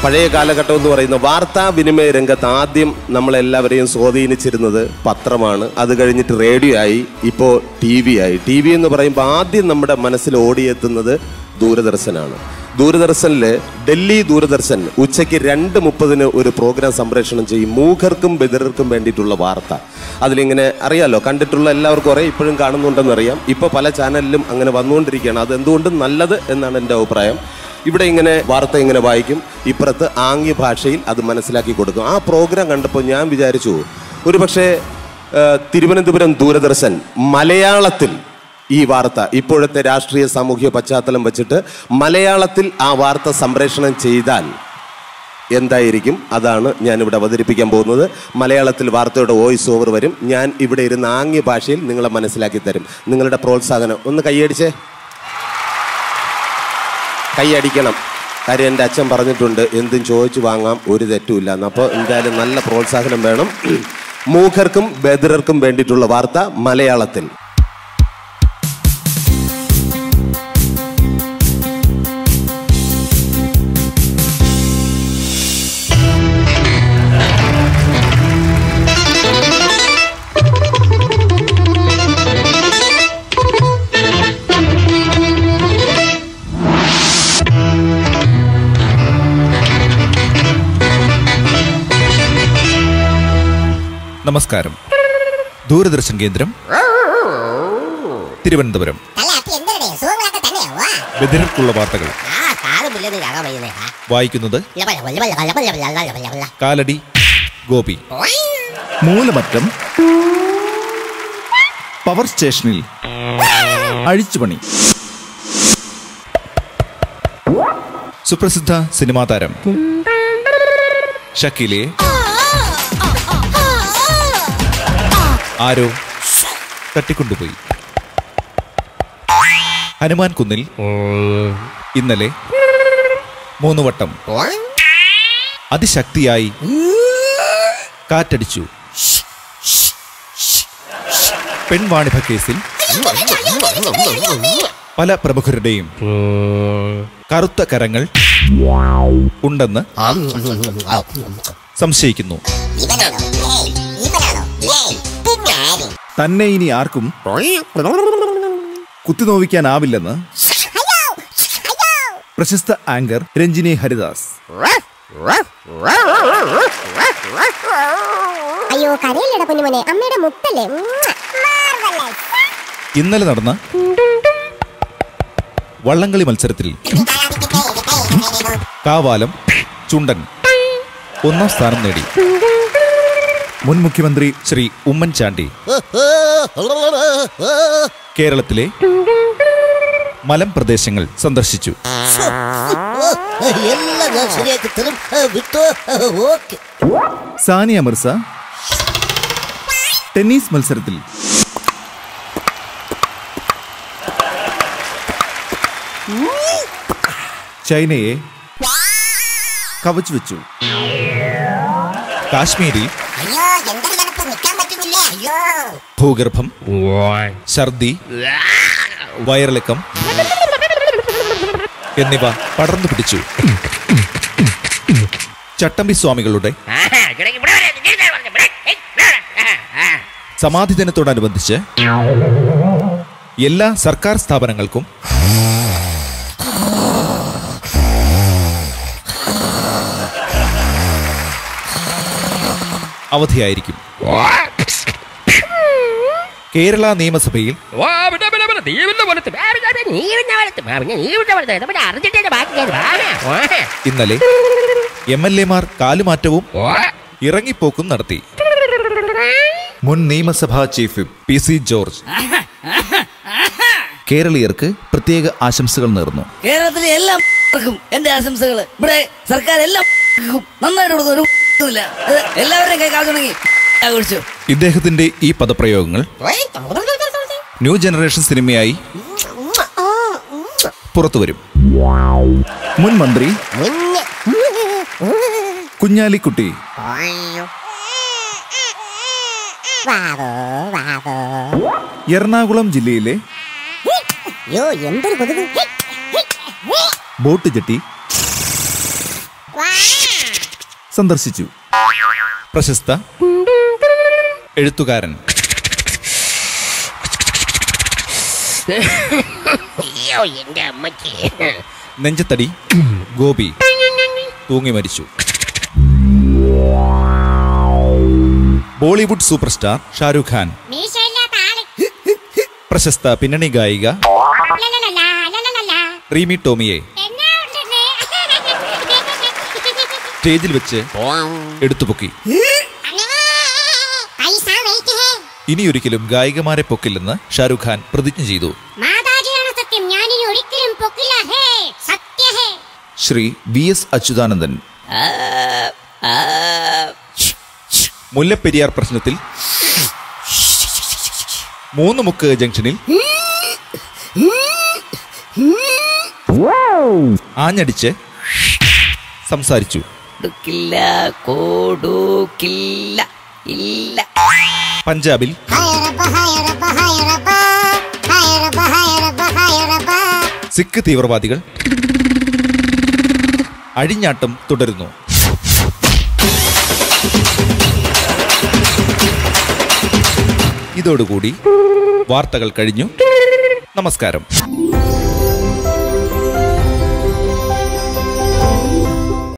പഴയ കാലഘട്ടം എന്ന് പറയുന്ന വാർത്താവിനിമയ രംഗത്ത് ആദ്യം നമ്മളെല്ലാവരെയും സ്വാധീനിച്ചിരുന്നത് പത്രമാണ് അത് കഴിഞ്ഞിട്ട് റേഡിയോ ആയി ഇപ്പോൾ ടി വി ആയി ടി വി എന്ന് പറയുമ്പോൾ ആദ്യം നമ്മുടെ മനസ്സിൽ ഓടിയെത്തുന്നത് ദൂരദർശനാണ് ദൂരദർശനിൽ ഡൽഹി ദൂരദർശൻ ഉച്ചയ്ക്ക് രണ്ട് മുപ്പതിന് ഒരു പ്രോഗ്രാം സംപ്രേഷണം ചെയ്യും മൂഖർക്കും ബദിരർക്കും വേണ്ടിയിട്ടുള്ള വാർത്ത അതിലിങ്ങനെ അറിയാലോ കണ്ടിട്ടുള്ള എല്ലാവർക്കും അറിയാം ഇപ്പോഴും കാണുന്നുണ്ടെന്ന് അറിയാം ഇപ്പോൾ പല ചാനലിലും അങ്ങനെ വന്നുകൊണ്ടിരിക്കുകയാണ് അത് എന്തുകൊണ്ടും നല്ലത് എന്നാണ് എൻ്റെ അഭിപ്രായം ഇവിടെ ഇങ്ങനെ വാർത്ത ഇങ്ങനെ വായിക്കും ഇപ്പുറത്ത് ആംഗ്യ ഭാഷയിൽ അത് മനസ്സിലാക്കി കൊടുക്കും ആ പ്രോഗ്രാം കണ്ടപ്പോൾ ഞാൻ വിചാരിച്ചു ഒരു പക്ഷേ തിരുവനന്തപുരം ദൂരദർശൻ മലയാളത്തിൽ ഈ വാർത്ത ഇപ്പോഴത്തെ രാഷ്ട്രീയ സാമൂഹ്യ പശ്ചാത്തലം വെച്ചിട്ട് മലയാളത്തിൽ ആ വാർത്ത സംപ്രേഷണം ചെയ്താൽ എന്തായിരിക്കും അതാണ് ഞാൻ ഇവിടെ അവതരിപ്പിക്കാൻ പോകുന്നത് മലയാളത്തിൽ വാർത്തയുടെ വോയിസ് ഓവർ വരും ഞാൻ ഇവിടെ ഇരുന്ന് ആംഗ്യ ഭാഷയിൽ നിങ്ങളെ മനസ്സിലാക്കി തരും നിങ്ങളുടെ പ്രോത്സാഹനം ഒന്ന് കൈയടിച്ചേ കൈയടിക്കണം കാര്യം എൻ്റെ അച്ഛൻ പറഞ്ഞിട്ടുണ്ട് എന്തും ചോദിച്ചു വാങ്ങാം ഒരു തെറ്റുമില്ല എന്ന് അപ്പോൾ എന്തായാലും നല്ല പ്രോത്സാഹനം വേണം മൂഖർക്കും ബദിരർക്കും വേണ്ടിയിട്ടുള്ള വാർത്ത മലയാളത്തിൽ നമസ്കാരം ദൂരദർശൻ കേന്ദ്രം തിരുവനന്തപുരം അല്ല അപ്പൊ എന്തരടേ സുഖങ്ങളൊക്കെ തന്നെയാ വാ ബദിരർക്കുള്ള വാർത്തകൾ ആ കാലം പിള്ളേന്ന് കാണാൻ വയ്യുന്നേ ആ വായിക്കുന്നത് ലബ ലബ ലബ ലബ ലബ ലബ ലബ ലബ ലബ ലബ. കാലടി ഗോപി ഓയ്. മൂലമറ്റം പവർ സ്റ്റേഷനിൽ അഴിച്ചുപണി സുപ്രസിദ്ധ സിനിമാ താരം ഷക്കീലെ ആരോ തട്ടിക്കൊണ്ടുപോയി ഹനുമാൻ കുന്നിൽ ഇന്നലെ മൂന്ന് വട്ടം ഓയ്. അതിശക്തിയായി കാറ്റടിച്ചു പെൺവാണിഭ കേസിൽ പല പ്രമുഖരുടെയും കറുത്ത കരങ്ങൾ ഉണ്ടെന്ന് സംശയിക്കുന്നു ഇവനാണോ ഏയ്, ഇവനാണോ ഏയ്, പിന്നെ ആര്? തന്നെ ഇനി ആർക്കും കുത്തിനോവിക്കാനാവില്ലെന്ന് അയ്യോ, അയ്യോ. പ്രശസ്ത ആങ്കർ രഞ്ജിനി ഹരിദാസ് അയ്യോ കരയില്ലടാ കുഞ്ഞുമോനെ അമ്മയുടെ മുത്തല്ലേ ഉമ്മ. Marvelous. ഇന്നലെ നടന്ന വള്ളംകളി മത്സരത്തിൽ കാവാലം ചുണ്ടൻ ഒന്നാം സ്ഥാനം നേടി മുൻ മുഖ്യമന്ത്രി ശ്രീ ഉമ്മൻചാണ്ടി കേരളത്തിലെ മലമ്പ്രദേശങ്ങൾ സന്ദർശിച്ചു എല്ലാം ഞാൻ ശരിയാക്കി തരും വിട്ടോ ഓക്കെ സാനിയ മിർസ ടെന്നീസ് മത്സരത്തിൽ ചൈനയെ കവച്ചു വെച്ചു കാശ്മീരിൽ അയ്യോ എന്തൊരു തണുപ്പ് നിൽക്കാൻ പറ്റുന്നില്ലേ അയ്യോ ഭൂഗർഭം ഛർദി വയറിളക്കം എന്നിവ പടർന്നു പിടിച്ചു ചട്ടമ്പി സ്വാമികളുടെ സമാധി ദിനത്തോടനുബന്ധിച്ച് എല്ലാ സർക്കാർ സ്ഥാപനങ്ങൾക്കും അവധിയായിരിക്കും കേരള നിയമസഭയിൽ ഇന്നലെ എം എൽ എമാർ കാലുമാറ്റവും ഇറങ്ങിപ്പോക്കും നടത്തി മുൻ നിയമസഭാ chief whip P C George കേരളീയർക്ക് പ്രത്യേക ആശംസകൾ നേർന്നു കേരളത്തിലെ എല്ലാ ക്കും എന്റെ ആശംസകള് ഇവിടെ സർക്കാർ എല്ലാ ക്കും നന്നായിട്ട് കൊടുക്കുന്നു ഒരു ഇല്ല അത് എല്ലാവരുടെയും കൈ കാൽ തുടങ്ങി ആഘോഷിച്ചു ഇദ്ദേഹത്തിന്റെ ഈ പദപ്രയോഗങ്ങൾ ന്യൂ ജനറേഷൻ സിനിമയായി പുറത്തുവരും മുൻ മന്ത്രി കുഞ്ഞാലിക്കുട്ടി വാവോ വാവോ എറണാകുളം ജില്ലയിലെ യോ എന്തൊരു കൊതുക് ബോട്ട് ജെട്ടി വാ സന്ദർശിച്ചു പ്രശസ്ത എഴുത്തുകാരൻ അയ്യോ എന്റെ അമ്മയ്ക്ക് നെഞ്ചത്തടി ഗോപി തൂങ്ങി മരിച്ചു Bollywood super star Shahrukh Khan മീശയില്ലാത്ത ആള് പ്രശസ്ത പിന്നണി ഗായിക ലലലലാ, ലലലലാ. റീമി ടോമിയെ എന്നാ ഉണ്ടെന്ന്? സ്റ്റേജിൽ വെച്ച് എടുത്തുപൊക്കി പൈസ വെയിറ്റ് ഹേ. ഇനിയൊരിക്കലും ഗായികമാരെ പൊക്കില്ലെന്ന് ഷാരൂഖ് ഖാൻ പ്രതിജ്ഞ ചെയ്തു മാതാജിയാണ് സത്യം ഞാനിനി ഒരിക്കലും പൊക്കില്ല ഹേ സത്യ ഹേ ശ്രീ വി എസ് അച്യുതാനന്ദൻ മുല്ലപ്പെരിയാർ പ്രശ്നത്തിൽ മൂന്ന് മുക്ക് ജംഗ്ഷനിൽ ആഞ്ഞടിച്ച് സംസാരിച്ചു കൊടുക്കില്ല കൊടുക്കില്ല ഇല്ല പഞ്ചാബിൽ ഹയറബ ഹയറബ ഹയറബ ഹയറബ ഹയറബ ഹയറബ സിഖ് തീവ്രവാദികൾ അഴിഞ്ഞാട്ടം തുടരുന്നു ഇതോടുകൂടി വാർത്തകൾ കഴിഞ്ഞു നമസ്കാരം